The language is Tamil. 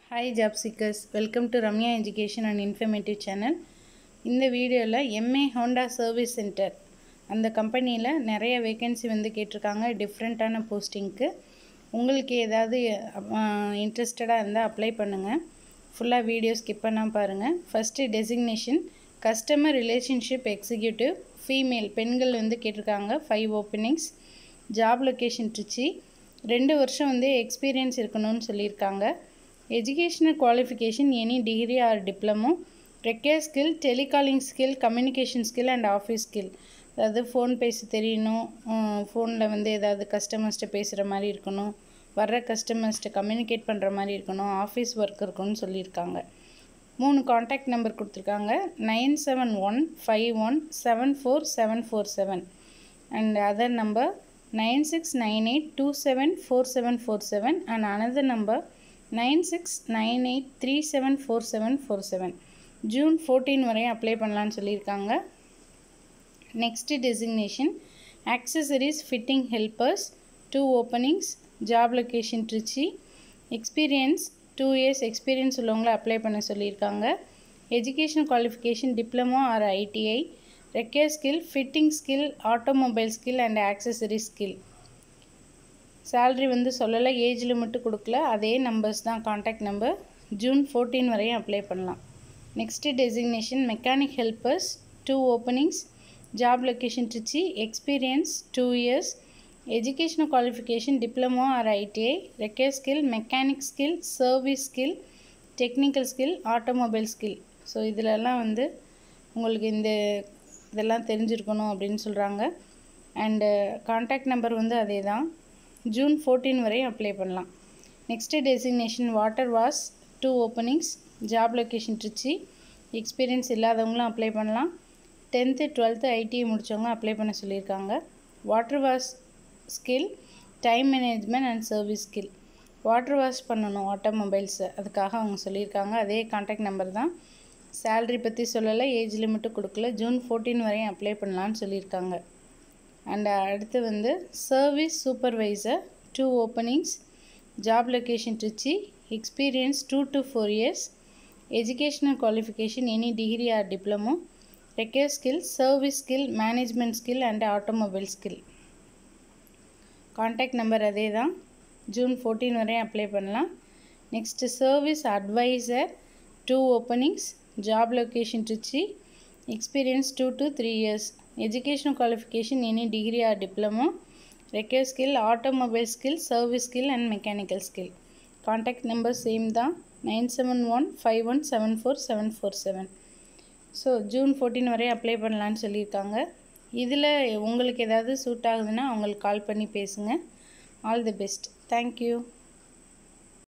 hi job seekers welcome to Ramya education and informative channel இந்த வீடியோவில் எம்ஏ ஹோண்டா சர்வீஸ் சென்டர் அந்த கம்பெனியில் நிறைய வேகன்சி வந்து கேட்டிருக்காங்க டிஃப்ரெண்ட்டான போஸ்டிங்க்கு உங்களுக்கு ஏதாவது இன்ட்ரெஸ்டடாக இருந்தால் அப்ளை பண்ணுங்கள் ஃபுல்லாக வீடியோ ஸ்கிப் பண்ணால் பாருங்கள் first designation customer relationship executive female பெண்கள் வந்து கேட்டிருக்காங்க five openings job location Trichy ரெண்டு வருஷம் வந்து எக்ஸ்பீரியன்ஸ் இருக்கணும்னு சொல்லியிருக்காங்க educational qualification any degree or diploma required skill telecalling skill communication skill and office skill அதாவது ஃபோன் பேச தெரியணும் ஃபோனில் வந்து ஏதாவது கஸ்டமர்ஸ்கிட்ட பேசுகிற மாதிரி இருக்கணும் வர்ற கஸ்டமர்ஸ்கிட்ட கம்யூனிகேட் பண்ணுற மாதிரி இருக்கணும் ஆஃபீஸ் ஒர்க் இருக்கணும்னு சொல்லியிருக்காங்க மூணு காண்டாக்ட் நம்பர் கொடுத்துருக்காங்க nine seven one five one seven four seven four seven and other number nine six nine eight two seven four seven four seven and another number nine six nine eight three seven four seven four seven June fourteen வரையும் அப்ளை பண்ணலான்னு சொல்லியிருக்காங்க next designation accessories fitting helpers two openings job location Trichy experience two years experience உள்ளவங்கள அப்ளை பண்ண சொல்லியிருக்காங்க education qualification diploma or ITI required skill fitting skill automobile skill and accessory skill salary வந்து சொல்லலை ஏஜ் லிமிட்டு கொடுக்கல அதே நம்பர்ஸ் தான் காண்டாக்ட் நம்பர் ஜூன் ஃபோர்டீன் வரையும் அப்ளை பண்ணலாம் next designation mechanic helpers two openings job location Trichy experience two years educational qualification diploma or ITI required skill mechanic skill service skill technical skill automobile skill so இதிலெல்லாம் வந்து உங்களுக்கு இந்த இதெல்லாம் தெரிஞ்சிருக்கணும் அப்படின்னு சொல்கிறாங்க அண்டு காண்டாக்ட் நம்பர் வந்து அதே தான் ஜூன் ஃபோர்டீன் வரையும் அப்ளை பண்ணலாம் next designation water wash two openings job location Trichy experience இல்லாதவங்களும் அப்ளை பண்ணலாம் டென்த்து டுவெல்த்து ஐடிஐ முடித்தவங்க அப்ளை பண்ண சொல்லியிருக்காங்க water wash skill time management and service skill water wash பண்ணணும் ஆட்டோமொபைல்ஸை அதுக்காக அவங்க சொல்லியிருக்காங்க அதே காண்டாக்ட் நம்பர் தான் சேல்ரி பற்றி சொல்லலை ஏஜ் லிமிட்டும் கொடுக்கல ஜூன் ஃபோர்டீன் வரையும் அப்ளை பண்ணலான்னு சொல்லியிருக்காங்க அண்ட் அடுத்து வந்து service supervisor two openings job location Trichy experience two to four years educational qualification any degree or diploma required skill service skill management skill and automobile skill contact number அதே தான் ஜூன் ஃபோர்டீன் வரையும் அப்ளை பண்ணலாம் next service advisor two openings job location Trichy experience two to three years educational qualification any degree or diploma required skill automobile skill service skill and mechanical skill contact number same தான் nine seven one five one seven four seven four seven so June fourteen வரை அப்ளை பண்ணலான்னு சொல்லியிருக்காங்க இதில் உங்களுக்கு ஏதாவது சூட் ஆகுதுன்னா அவங்களுக்கு கால் பண்ணி பேசுங்க ஆல் தி பெஸ்ட் தேங்க்யூ